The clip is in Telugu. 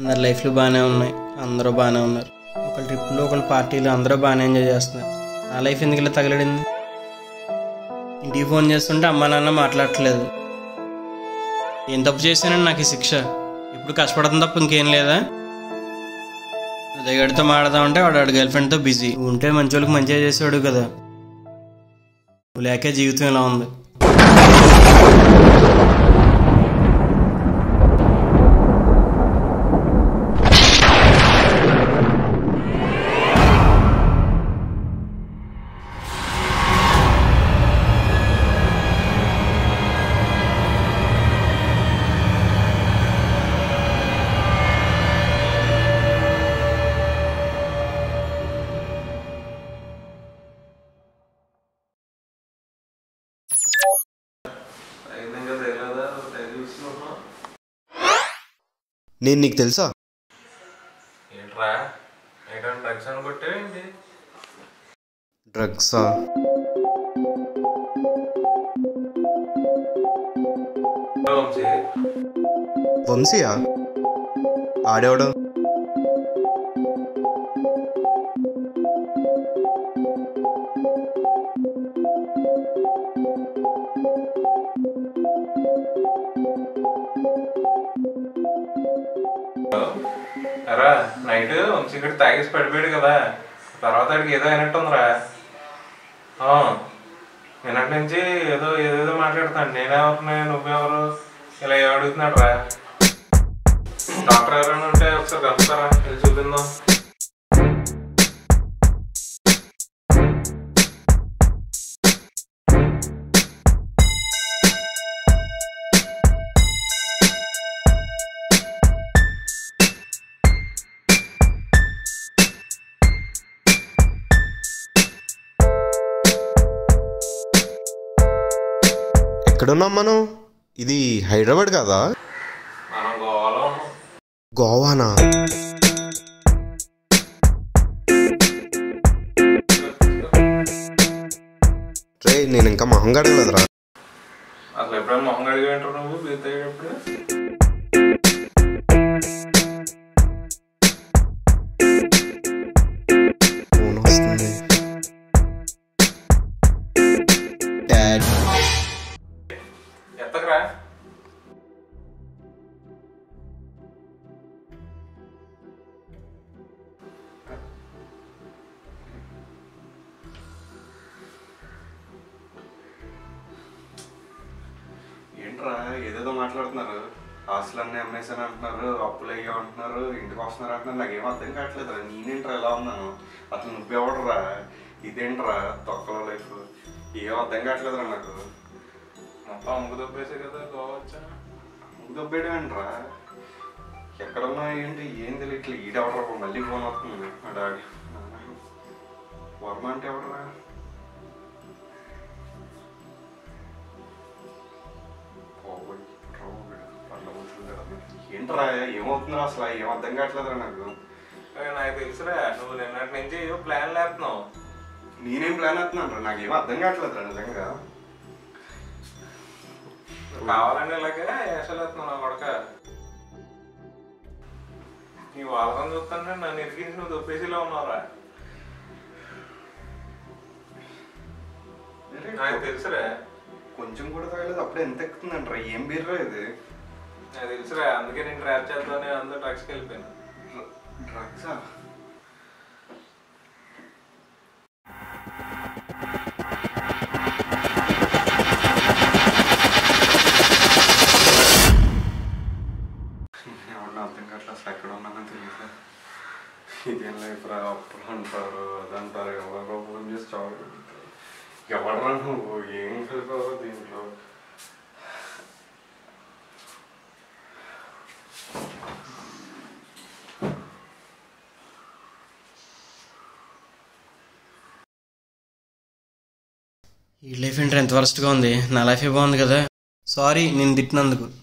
అందరి లైఫ్లు బాగానే ఉన్నాయి అందరూ బాగానే ఉన్నారు ఒకళ్ళ ట్రిప్లో ఒకళ్ళ పార్టీలు అందరూ బాగానే ఎంజాయ్ చేస్తున్నారు నా లైఫ్ ఎందుకు ఇలా తగలడింది ఇంటికి ఫోన్ చేస్తుంటే అమ్మా నాన్న మాట్లాడట్లేదు ఏం తప్పు చేశానండి నాకు ఈ శిక్ష ఇప్పుడు కష్టపడతాం తప్ప ఇంకేం లేదా ఉదయగడితో మాడదామంటే వాడు వాడు గర్ల్ ఫ్రెండ్తో బిజీ ఉంటే మంచి వాళ్ళకి మంచిగా చేసేవాడు కదా నువ్వు లేకే జీవితం ఇలా ఉంది అయిందిగా తెలియదా తెగ చూస్తున్నావు నేను నీకు తెలుసా ఏంట్రా ఏంటంటే డ్రగ్స్ అని కొట్టేవేంటి డ్రగ్సా వంశీ వంశీయా ఆడేవాడు అరా నైట్ వంశీ ఇక్కడ తాగేసి పడిపోయాడు కదా తర్వాత ఆడికి ఏదో అయినట్టుందిరా ఆ, నిన్నటి నుంచి ఏదో ఏదేదో మాట్లాడుతాను నేనెవరిని నువ్వెవరు ఇలా అడుగుతున్నాడు రా డాక్టర్ ఎవరైనా ఉంటే ఒకసారి కలుస్తారా వెళ్ళి చూపిందాం ఎక్కడున్నాం మనం ఇది హైదరాబాద్ కదా మనం గోవాలో ఉన్నాం గోవానా రే నేను ఇంకా మొహం గడగలేదురా అసలు ఎప్పుడైనా మొహం కడిగి వింటారు నువ్వు బీర్ తాగేటప్పుడు ఫోన్ వస్తుంది డాడ్ ఎత్తకరా ఏంట్రా ఏదేదో మాట్లాడుతున్నారు ఆస్తులన్నీ అమ్మేసాను అంటున్నారు అప్పులు అయ్యా అంటున్నారు ఇంటికి వస్తున్నారు అంటున్నారు నాకేం అర్థం కావట్లేదురా నేనేంట్రా ఎలా ఉన్నాను అసలు నువ్వెవడరా ఇదేంట్రా తొక్కల లైఫ్ ఏం అర్థం కావట్లేదురా నాకు మొత్తం అమ్ముకు దొబ్బేసే కదా గోవా వచ్చా దొబ్బేయడం ఏంట్రా ఎక్కడున్నా ఏంటి ఏం తెలియట్లే ఈడెవడరా మళ్ళీ ఫోన్ వస్తుంది మా డాడీ వర్మ అంటే ఎవడరా పోగొట్టు, రోగుడు, పళ్ళ ఊసులు కదా. ఏంట్రా ఏమవుతుందిరా అసలు ఏం అర్థం కావట్లేదురా నాకు ఏ, నాకు తెలుసురా నువ్వు నిన్నటి నుంచి ఏవో ప్లాన్ లేస్తున్నావు నేనేం ప్లాన్ అవుతున్నాను రా నాకేం అర్థం కావట్లేదురా నిజంగా నువ్వు కావాలని ఇలాగే వేసలేస్తున్నావు నా కొడక నీ వాళ్ళకం చూస్తుంటే నన్ను ఇరికించి నువ్వు దొప్పేసిలో ఉన్నావురా నాకు తెలుసురా కొంచెం కూడా తాగలేదు అప్పుడే ఎంత ఎక్కుతుందంట్రా ఏం బీర్రా ఇది నాకు తెలుసురా అందుకే నేను ట్రాప్ చేద్దామని అందరూ డ్రగ్స్కి వెళ్ళిపోయాను డ్రగ్సా ఎవరిని అర్థం కావట్లేదు అసలు ఎక్కడ ఉన్నానో తెలియదు ఇదేం లైఫ్ రా అప్పుడు అంటారు అదంటారు ఎవరో ఫోన్ చేసి చావు ఎవడరా నువ్వు ఏం కలిపావో దీంట్లో ఈ లైఫ్ ఏంటో ఎంత వరస్ట్గా ఉంది నా లైఫే బాగుంది కదా సారీ నేను తిట్టినందుకు